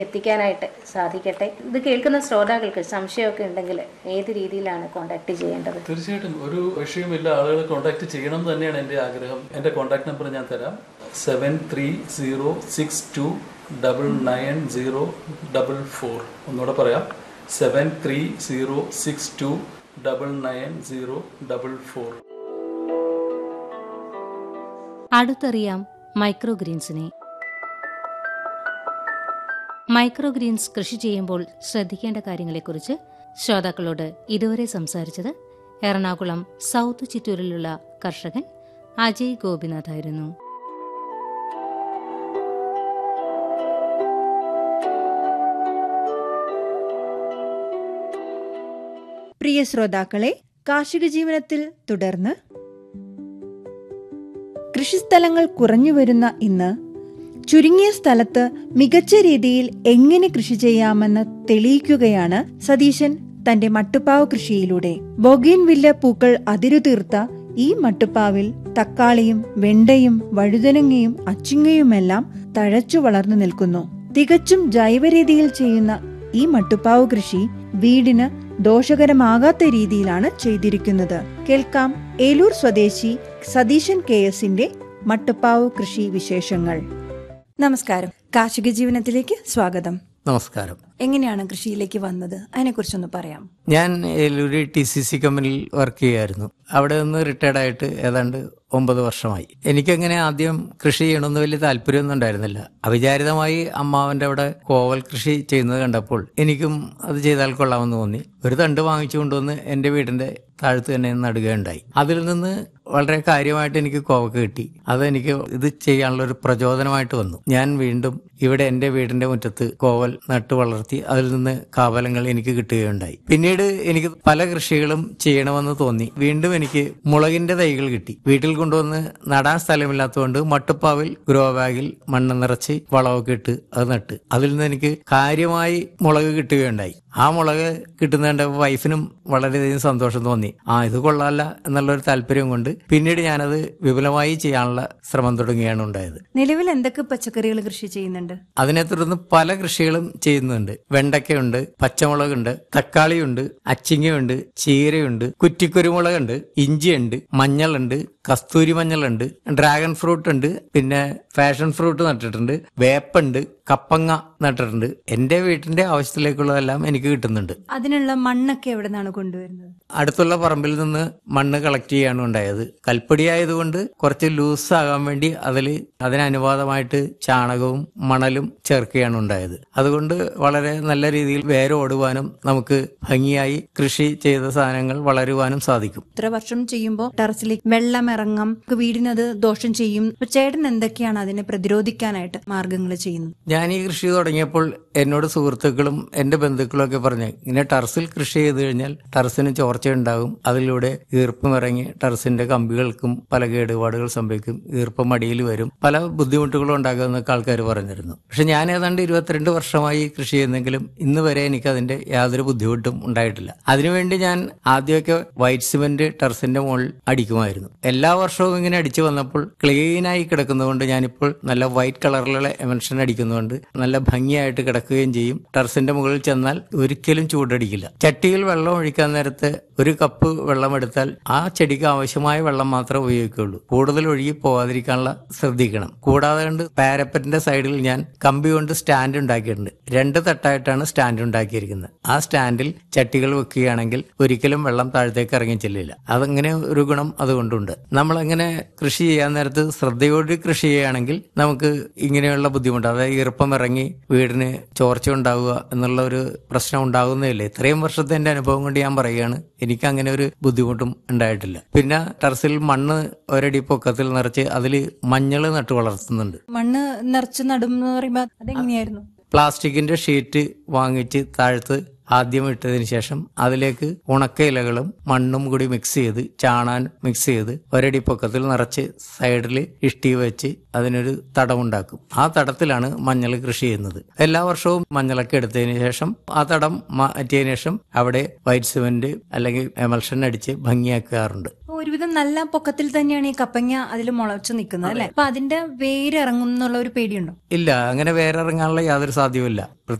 എത്തിക്കാനായിട്ട് സാധിക്കട്ടെ ഇത് കേൾക്കുന്ന ശ്രോതാക്കൾക്ക് സംശയമൊക്കെ ഉണ്ടെങ്കിൽ ഏത് രീതിയിലാണ് കോൺടാക്ട് ചെയ്യേണ്ടത് തീർച്ചയായിട്ടും ഒരു വിഷയമില്ല ആളുകളെ കോൺടാക്ട് ചെയ്യണം എന്ന് തന്നെയാണ് എൻ്റെ ആഗ്രഹം എൻ്റെ കോൺടാക്ട് നമ്പർ ഞാൻ തരാം seven three zero six two double nine zero double four ഒന്നുകൂടെ പറയാം seven three zero six two double nine zero double four അടുത്തറിയാം മൈക്രോഗ്രീൻസിനെ മൈക്രോഗ്രീൻസ് കൃഷി ചെയ്യുമ്പോൾ ശ്രദ്ധിക്കേണ്ട കാര്യങ്ങളെക്കുറിച്ച് ശ്രോതാക്കളോട് ഇതുവരെ സംസാരിച്ചത് എറണാകുളം സൗത്ത് ചിറ്റൂരിലുള്ള കർഷകൻ അജയ് ഗോപിനാഥ് ആയിരുന്നു പ്രിയ ശ്രോതാക്കളെ കാർഷിക ജീവനത്തിൽ തുടർന്ന് കൃഷിസ്ഥലങ്ങൾ കുറഞ്ഞു വരുന്ന ഇന്ന് ചുരുങ്ങിയ സ്ഥലത്ത് മികച്ച രീതിയിൽ എങ്ങനെ കൃഷി ചെയ്യാമെന്ന് തെളിയിക്കുകയാണ് സതീശൻ തന്റെ മട്ടുപ്പാവ് കൃഷിയിലൂടെ ബൊഗീൻവില്ല പൂക്കൾ അതിരുതീർത്ത ഈ മട്ടുപ്പാവിൽ തക്കാളിയും വെണ്ടയും വഴുതനങ്ങയും അച്ചിങ്ങയുമെല്ലാം തഴച്ചു വളർന്നു നിൽക്കുന്നു തികച്ചും ജൈവരീതിയിൽ ചെയ്യുന്ന ഈ മട്ടുപ്പാവ് കൃഷി വീടിന് ദോഷകരമാകാത്ത രീതിയിലാണ് ചെയ്തിരിക്കുന്നത് കേൾക്കാം ഏലൂർ സ്വദേശി സതീശൻ കെ എസിന്റെ മട്ടുപ്പാവ് കൃഷി വിശേഷങ്ങൾ നമസ്കാരം കാർഷിക ജീവനത്തിലേക്ക് സ്വാഗതം നമസ്കാരം എങ്ങനെയാണ് കൃഷിയിലേക്ക് വന്നത് അതിനെക്കുറിച്ചൊന്ന് പറയാം ഞാൻ ഏലൂര് ടി സി സി കമ്പനിയിൽ വർക്ക് ചെയ്യായിരുന്നു അവിടെ നിന്ന് റിട്ടയർഡ് ആയിട്ട് ഏതാണ്ട് ഒമ്പത് വർഷമായി എനിക്കങ്ങനെ ആദ്യം കൃഷി ചെയ്യണമെന്ന് വലിയ താല്പര്യമൊന്നും ഉണ്ടായിരുന്നില്ല അവിചാരിതമായി അമ്മാവന്റെ അവിടെ കോവൽ കൃഷി ചെയ്യുന്നത് കണ്ടപ്പോൾ എനിക്കും അത് ചെയ്താൽ കൊള്ളാമെന്ന് തോന്നി ഒരു തണ്ട് വാങ്ങിച്ചു കൊണ്ടുവന്ന് എന്റെ വീടിന്റെ താഴത്ത് തന്നെ നടുകയുണ്ടായി അതിൽ നിന്ന് വളരെ കാര്യമായിട്ട് എനിക്ക് കോവക്ക കിട്ടി അതെനിക്ക് ഇത് ചെയ്യാനുള്ള ഒരു പ്രചോദനമായിട്ട് വന്നു ഞാൻ വീണ്ടും ഇവിടെ എന്റെ വീടിന്റെ മുറ്റത്ത് കോവൽ നട്ടു വളർത്തി അതിൽ നിന്ന് കാവലങ്ങൾ എനിക്ക് കിട്ടുകയുണ്ടായി പിന്നീട് എനിക്ക് പല കൃഷികളും ചെയ്യണമെന്ന് തോന്നി വീണ്ടും എനിക്ക് മുളകിന്റെ തൈകൾ കിട്ടി വീട്ടിൽ കൊണ്ടുവന്ന് നടാൻ സ്ഥലമില്ലാത്തതുകൊണ്ട് മട്ടുപ്പാവിൽ ഗ്രോ ബാഗിൽ മണ്ണ് നിറച്ച് വളമൊക്കെ ഇട്ട് അത് നട്ട് അതിൽ നിന്ന് എനിക്ക് കാര്യമായി മുളക് കിട്ടുകയുണ്ടായി ആ മുളക് കിട്ടുന്ന എൻ്റെ വൈഫിനും വളരെയധികം സന്തോഷം തോന്നി ആ ഇത് കൊള്ളാല്ല എന്നുള്ളൊരു താല്പര്യം കൊണ്ട് പിന്നീട് ഞാനത് വിപുലമായി ചെയ്യാനുള്ള ശ്രമം തുടങ്ങുകയാണ് ഉണ്ടായത് നിലവിൽ എന്തൊക്കെ പച്ചക്കറികൾ കൃഷി ചെയ്യുന്നുണ്ട് അതിനെ തുടർന്ന് പല കൃഷികളും ചെയ്യുന്നുണ്ട് വെണ്ടയ്ക്കയുണ്ട് പച്ചമുളകുണ്ട് തക്കാളിയുണ്ട് അച്ചിങ്ങയുണ്ട് ചീരയുണ്ട് കുറ്റിക്കുരുമുളകുണ്ട് ഇഞ്ചിയുണ്ട് മഞ്ഞളുണ്ട് കസ്തൂരി മഞ്ഞളുണ്ട് ഡ്രാഗൺ ഫ്രൂട്ട് ഉണ്ട് പിന്നെ ഫാഷൻ ഫ്രൂട്ട് നട്ടിട്ടുണ്ട് വേപ്പുണ്ട് കപ്പങ്ങ നട്ടിട്ടുണ്ട് എന്റെ വീട്ടിന്റെ ആവശ്യത്തിലേക്കുള്ളതെല്ലാം എനിക്ക് കിട്ടുന്നുണ്ട് അതിനുള്ള മണ്ണൊക്കെ എവിടെ നിന്നാണ് കൊണ്ടുവരുന്നത് അടുത്തുള്ള പറമ്പിൽ നിന്ന് മണ്ണ് കളക്ട് ചെയ്യാണ് ഉണ്ടായത് കൽപ്പടി ആയതുകൊണ്ട് കുറച്ച് ലൂസ് ആകാൻ വേണ്ടി അതിൽ അതിനനുപാതമായിട്ട് ചാണകവും മണലും ചേർക്കുകയാണ് ഉണ്ടായത് അതുകൊണ്ട് വളരെ നല്ല രീതിയിൽ വേരോടുവാനും നമുക്ക് ഭംഗിയായി കൃഷി ചെയ്ത സാധനങ്ങൾ വളരുവാനും സാധിക്കും ഇത്ര വർഷം ചെയ്യുമ്പോൾ ടെറസിലേക്ക് വെള്ളം ഇറങ്ങാം നമുക്ക് വീടിനത് ദോഷം ചെയ്യും അപ്പൊ ചേട്ടൻ എന്തൊക്കെയാണ് അതിനെ പ്രതിരോധിക്കാനായിട്ട് മാർഗങ്ങൾ ചെയ്യുന്നത് ഞാൻ ഈ കൃഷി തുടങ്ങിയപ്പോൾ എന്നോട് സുഹൃത്തുക്കളും എന്റെ ബന്ധുക്കളും ഒക്കെ പറഞ്ഞു ഇങ്ങനെ ടെറസിൽ കൃഷി ചെയ്ത് കഴിഞ്ഞാൽ ടെറസിന് ചോർച്ച ഉണ്ടാകും അതിലൂടെ ഈർപ്പം ഇറങ്ങി ടെറസിന്റെ കമ്പികൾക്കും പല കേടുപാടുകൾ സംഭവിക്കും ഈർപ്പം അടിയിൽ വരും പല ബുദ്ധിമുട്ടുകളും ഉണ്ടാകുമെന്നൊക്കെ ആൾക്കാർ പറഞ്ഞിരുന്നു പക്ഷെ ഞാൻ ഏതാണ്ട് ഇരുപത്തിരണ്ട് വർഷമായി കൃഷി ചെയ്യുന്നെങ്കിലും ഇന്ന് വരെ എനിക്ക് അതിന്റെ യാതൊരു ബുദ്ധിമുട്ടും ഉണ്ടായിട്ടില്ല അതിനുവേണ്ടി ഞാൻ ആദ്യമൊക്കെ വൈറ്റ് സിമെന്റ് ടെറസിന്റെ മുകളിൽ അടിക്കുമായിരുന്നു എല്ലാ വർഷവും ഇങ്ങനെ അടിച്ചു വന്നപ്പോൾ ക്ലീനായി കിടക്കുന്നതുകൊണ്ട് ഞാനിപ്പോൾ നല്ല വൈറ്റ് കളറിലുള്ള എമൻഷൻ അടിക്കുന്നതുകൊണ്ട് നല്ല ഭംഗിയായിട്ട് കിടക്കുകയും ചെയ്യും ടെറസിന്റെ മുകളിൽ ചെന്നാൽ ഒരിക്കലും ചൂടടിക്കില്ല ചട്ടിയിൽ വെള്ളം ഒഴിക്കാൻ നേരത്ത് ഒരു കപ്പ് വെള്ളം എടുത്താൽ ആ ചെടിക്ക് ആവശ്യമായ വെള്ളം മാത്രമേ ഉപയോഗിക്കുകയുള്ളൂ കൂടുതൽ ഒഴുകി പോകാതിരിക്കാനുള്ള ശ്രദ്ധിക്കണം കൂടാതെ കണ്ട് പാരപ്പറ്റിന്റെ സൈഡിൽ ഞാൻ കമ്പി കൊണ്ട് സ്റ്റാൻഡ് ഉണ്ടാക്കിയിട്ടുണ്ട് രണ്ട് തട്ടായിട്ടാണ് സ്റ്റാൻഡ് ഉണ്ടാക്കിയിരിക്കുന്നത് ആ സ്റ്റാൻഡിൽ ചട്ടികൾ വെക്കുകയാണെങ്കിൽ ഒരിക്കലും വെള്ളം താഴത്തേക്ക് ഇറങ്ങി ചെല്ലില്ല അതങ്ങനെ ഒരു ഗുണം അതുകൊണ്ടുണ്ട് നമ്മളങ്ങനെ കൃഷി ചെയ്യാൻ നേരത്ത് ശ്രദ്ധയോടെ കൃഷി ചെയ്യുകയാണെങ്കിൽ നമുക്ക് ഇങ്ങനെയുള്ള ബുദ്ധിമുട്ട് അതായത് ഈർപ്പം ഇറങ്ങി വീടിന് ചോർച്ച ഉണ്ടാവുക എന്നുള്ള ഒരു പ്രശ്നം ഉണ്ടാകുന്നതില്ല ഇത്രയും വർഷത്തെ എന്റെ അനുഭവം കൊണ്ട് ഞാൻ പറയുകയാണ് എനിക്ക് അങ്ങനെ ഒരു ബുദ്ധിമുട്ടും ഉണ്ടായിട്ടില്ല പിന്നെ ടെറസിൽ മണ്ണ് ഒരടി പൊക്കത്തിൽ നിറച്ച് അതിൽ മഞ്ഞൾ നട്ടു വളർത്തുന്നുണ്ട് മണ്ണ് നിറച്ച് നടും എന്ന് പറയുമ്പോ അതെങ്ങനെയായിരുന്നു പ്ലാസ്റ്റിക്കിന്റെ ഷീറ്റ് വാങ്ങിച്ച് താഴത്ത് ആദ്യം ഇട്ടതിന് ശേഷം അതിലേക്ക് ഉണക്ക ഇലകളും മണ്ണും കൂടി മിക്സ് ചെയ്ത് ചാണാൻ മിക്സ് ചെയ്ത് ഒരടി പൊക്കത്തിൽ നിറച്ച് സൈഡിൽ ഇഷ്ടി വെച്ച് അതിനൊരു തടമുണ്ടാക്കും ആ തടത്തിലാണ് മഞ്ഞൾ കൃഷി ചെയ്യുന്നത് എല്ലാ വർഷവും മഞ്ഞളൊക്കെ എടുത്തതിന് ശേഷം ആ തടം മാറ്റിയതിനു ശേഷം അവിടെ വൈറ്റ് സിമെന്റ് അല്ലെങ്കിൽ എമൽഷൻ അടിച്ച് ഭംഗിയാക്കാറുണ്ട് ഓ ഒരുവിധം നല്ല പൊക്കത്തിൽ തന്നെയാണ് ഈ കപ്പങ്ങ അതിൽ മുളച്ചു നിൽക്കുന്നത് അല്ലെ അപ്പൊ അതിന്റെ വേര് ഇറങ്ങും എന്നുള്ള ഒരു പേടിയുണ്ടോ ഇല്ല അങ്ങനെ വേറെ ഇറങ്ങാനുള്ള യാതൊരു സാധ്യവുമില്ല